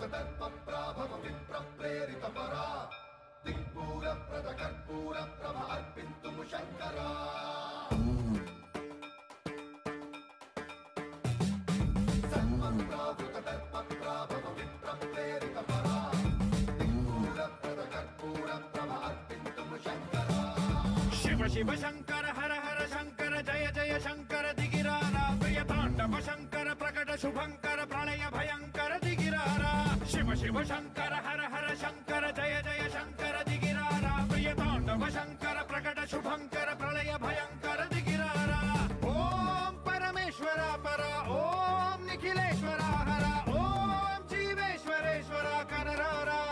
శివ శివ శంకర హర హర శంకర జయ జయ శంకర దిగిరారా ప్రియ తాండవ శంకర ప్రకట శుభంకర ప్రళయ భయంకర దిగిరారా శివ శివ శంకర హర హర శంకర జయ జయ శంకర దిగిరారా ప్రియ తాండవ శంకర ప్రకట శుభంకర ప్రళయ భయంకర దిగిరారా ఓం పరమేశ్వర పర ఓం నిఖిలేశ్వర హర ఓం జీవేశ్వరేశ్వర కనరారా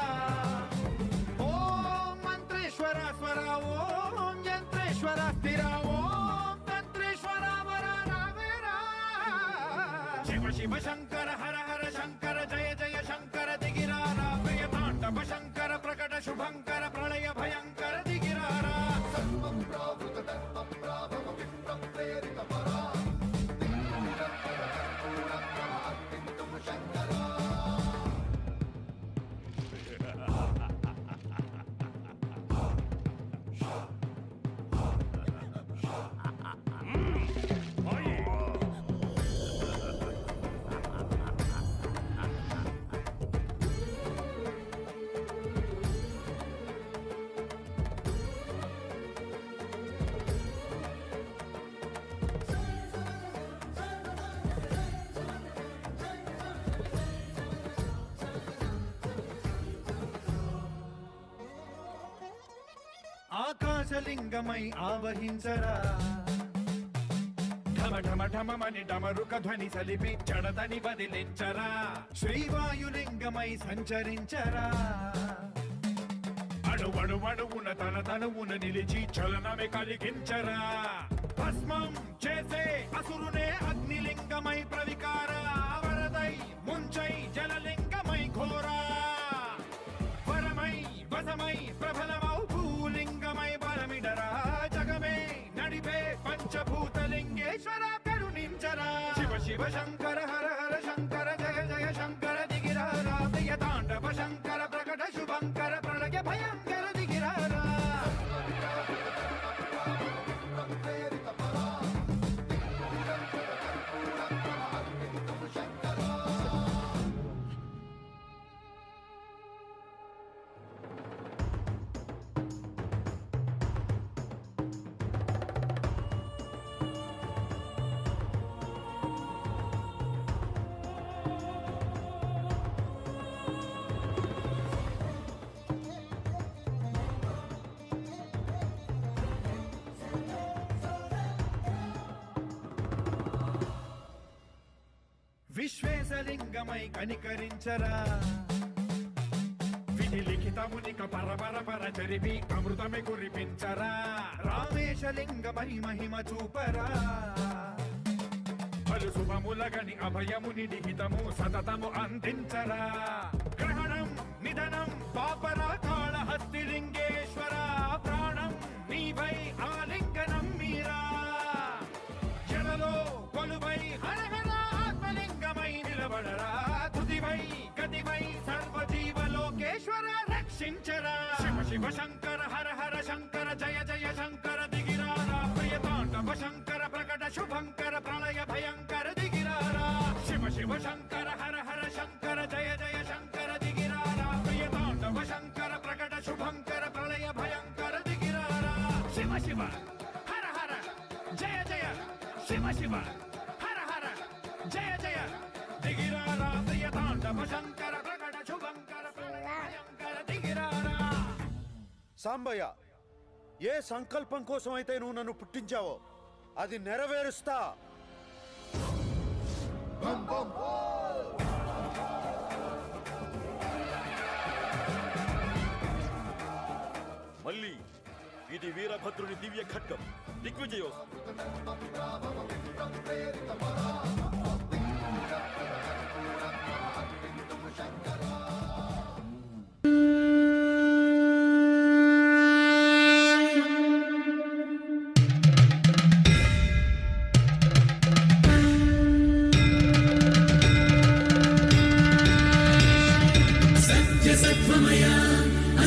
ఓం మంత్రేశ్వర స్వర ఓం యంత్రేశ్వర స్థిర ఓం తంత్రేశ్వర వర రావేరా శివ శివ శంకర హర హర శంకర జయ జయ శంకర దిగిరారా ప్రియ తాండవ శంకర ప్రకట శుభంకర ప్రళయ భయంకర దిగిరారా ఆకాశలింగమై ఆవహించరా ఢమ ఢమ ఢమమని డమరుక ధ్వని సలిపి జడదని వదిలించరా శ్రీవాయులింగమై సంచరించరా అడువడు అడువున తన తనువున నిలిచి చలనమే కలిగించరా భస్మం చేసే అసురునే అగ్నిలింగమై ప్రవికార వరదై ముంచై జలలింగమై ఘోరా వరమై వసమై ప్రబలమౌ భూలింగమై బలమిడరా జగమే నడిపే పంచభూతలింగేశ్వర కరుణించరా శివ శివ శంకర హర హర శంకర జయ జయ శంకర దిగిరారా ప్రియ తాండవ శంకర ప్రకట శుభంకర ప్రళయ భయంకర దిగిరారా విశ్వేశలింగమై కనికరించరా విధి లిఖితమునిక పరపర పర చరిపి అమృతమే కురిపించరా రామేశలింగమై మహిమ చూపరా పలు శుభములగని అభయముని నిహితము సతతము అందించరా గ్రహణం నిధనం పాపర కాళహస్తి లింగేశ్వర ప్రాణం నీవై ఆలింగనం మీరా జలలో కొలువై హర హర ఆత్మలింగమై నిలబడరా తుదివై గతివై సర్వజీవలోకేశ్వర రక్షించరా శివ శివ శంకర హర హర శంకర జయ జయ శంకర దిగిరారా ప్రియ తాండవ శంకర ప్రకట శుభంకర ప్రళయ భయంకర దిగిరారా శివ శివ శంకర హర హర శంకర జయ జయ శంకర దిగిరారా ప్రియ తాండవ శంకర ప్రకట శుభంకర ప్రళయ భయంకర దిగిరారా శివ శివ హర హర జయ జయ శివ శివ హర హర జయ జయ దిగిరారా ప్రియ తాండవ శంకర ప్రకట శుభంకర ప్రళయ భయంకర దిగిరారా సాంబయ్య ఏ సంకల్పం కోసం అయితే నువ్వు నన్ను పుట్టించావో అది నెరవేరుస్తా మళ్ళీ ఇది వీరభద్రుని దివ్య ఖడ్గం దిగ్విజయోస్తు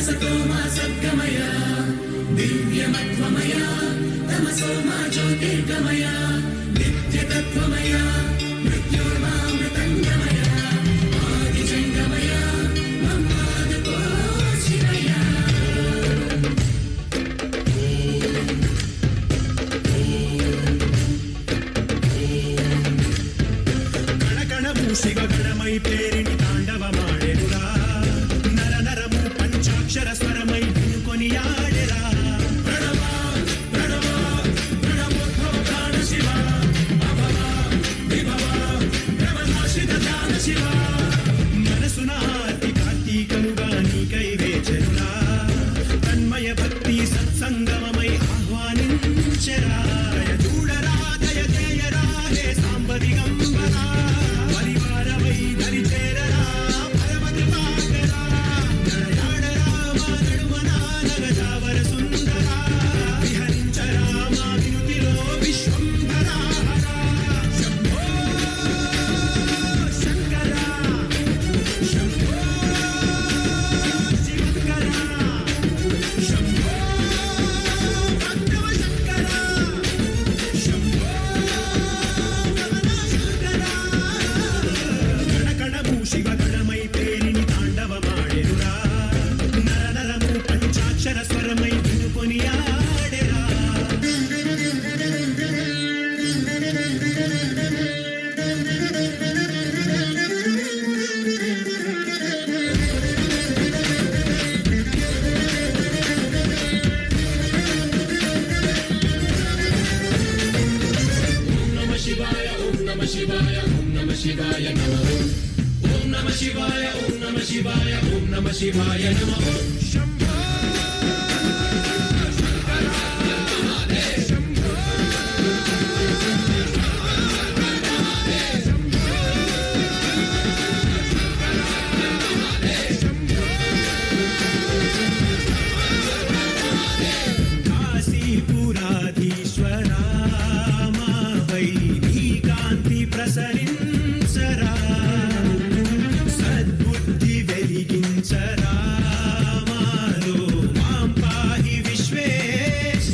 కణకణము శివగణమై పేరిని తాండవమాడెనురా నర నరము పంచాక్షర స్వరమై వినుకొని ఆడెరా ప్రణవ ప్రణవ ప్రణవోద్భవ ప్రాణ శివ అభవ విభవ ప్రమదాశిత ధ్యాన శివ మనసున ఆర్తి కార్తీకముగా నీకై వేచెరురా తన్మయ భక్తి సత్సంగమమై ఆహ్వానించెరా దయ చూడరా దయ చేయరా హే సాంబదిగంబరా పరివారమై దరి చేరరా పరమకృపాకరా నడయాడరా మా నడుమనా నగజావర సుందరా విహరించరా మా వినుతిలో విశ్వంభరా శంభో శంకరా శంభో శివకరా శంభో భక్తవ శంకరా శంభో కణకణము శివగణమై పేరిని తాండవమాడెరురా నర నరము పంచాక్షర స్వరమై వినుకొని ఆడెరా నమ శివాయ ఓం నమ శివాయ ఓం నమ శివాయ నమ ఓం నమ శివాయ ఓం నమ శివాయ ఓం నమ శివాయ నమ శంభో కాశీపురాధీశ్వరా మాపై నీ కాంతి ప్రసరించరా సద్బుద్ధి వెలిగించరా మాలో మాం పాహి విశ్వేశ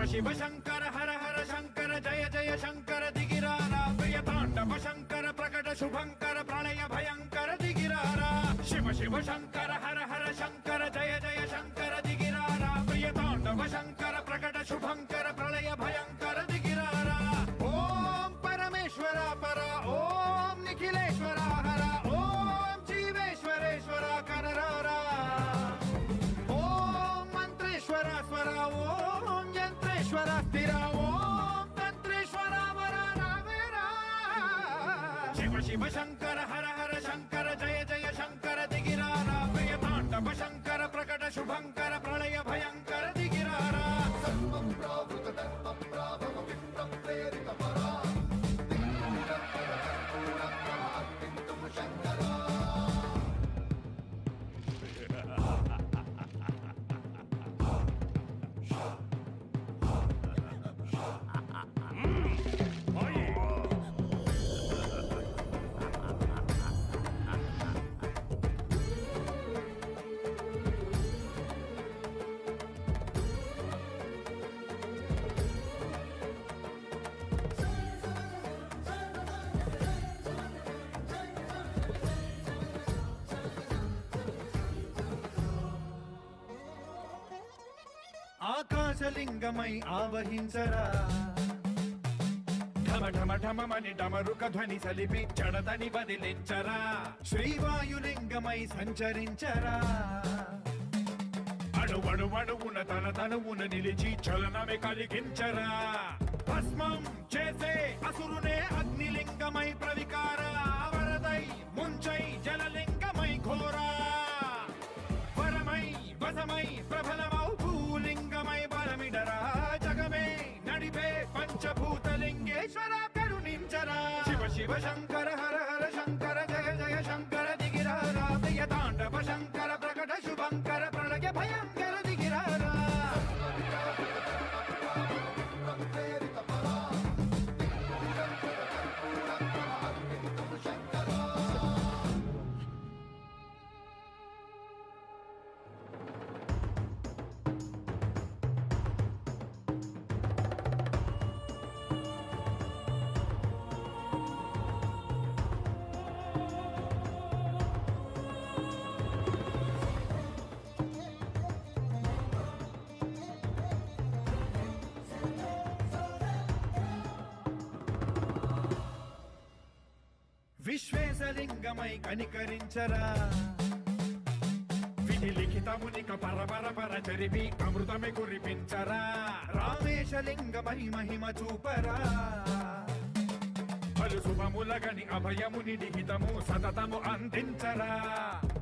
శివ శంకర హర హర శంకర జయ జయ శంకర దిగిరారా ప్రియ తాండవ శంకర ప్రకట శుభంకర ప్రళయ భయంకర దిగిరారా శివ శివ శంకర హర హర శంకర జయ జయ శంకర దిగిరారా ప్రియ తాండవ శంకర ప్రకట శుభంకర ప్రళయ భయంకర దిగిరారా ఓం పరమేశ్వర పర ఓం నిఖిలేశ్వర హర ఓం జీవేశ్వరేశ్వర కనరారా ఓం మంత్రేశ్వర స్వర ఓం యంత్రేశ్వర స్థిర ఓం తంత్రేశ్వర వర రావేరా శివ శివ శంకర హర హర శంకర జయ జయ శంకర దిగిరారా ప్రియ తాండవ శంకర ప్రకట శుభంకర ప్రళయ భయంకర దిగిరారా ఆకాశలింగమై ఆవహించరా ఢమ ఢమ ఢమమని డమరుక ధ్వని సలిపి జడదని వదిలించరా శ్రీవాయులింగమై సంచరించరా అణువణు అణువున తన తనువున నిలిచి చలనమే కలిగించరా భస్మం చేసే అసురునే అగ్నిలింగమై ప్రవికార వరదై ముంచై జలలింగమై ఘోరా వరమై వసమై ప్రబలమౌ భూలింగమై బలమిడరా జగమే నడిపే పంచభూతలింగేశ్వర కరుణించరా శివ శివ శంకర హర హర శంకర జయ జయ శంకర దిగిరారా ప్రియ తాండవ శంకర ప్రకట శుభంకర ప్రళయ భయంకర దిగిరారా విశ్వేశలింగమై కనికరించరా విధి లిఖితమునిక పరపర పర చరివి అమృతమే కురిపించరా రామేశలింగమై మహిమ చూపరా పలు శుభములగని అభయముని లిఖితము సతతము అందించరా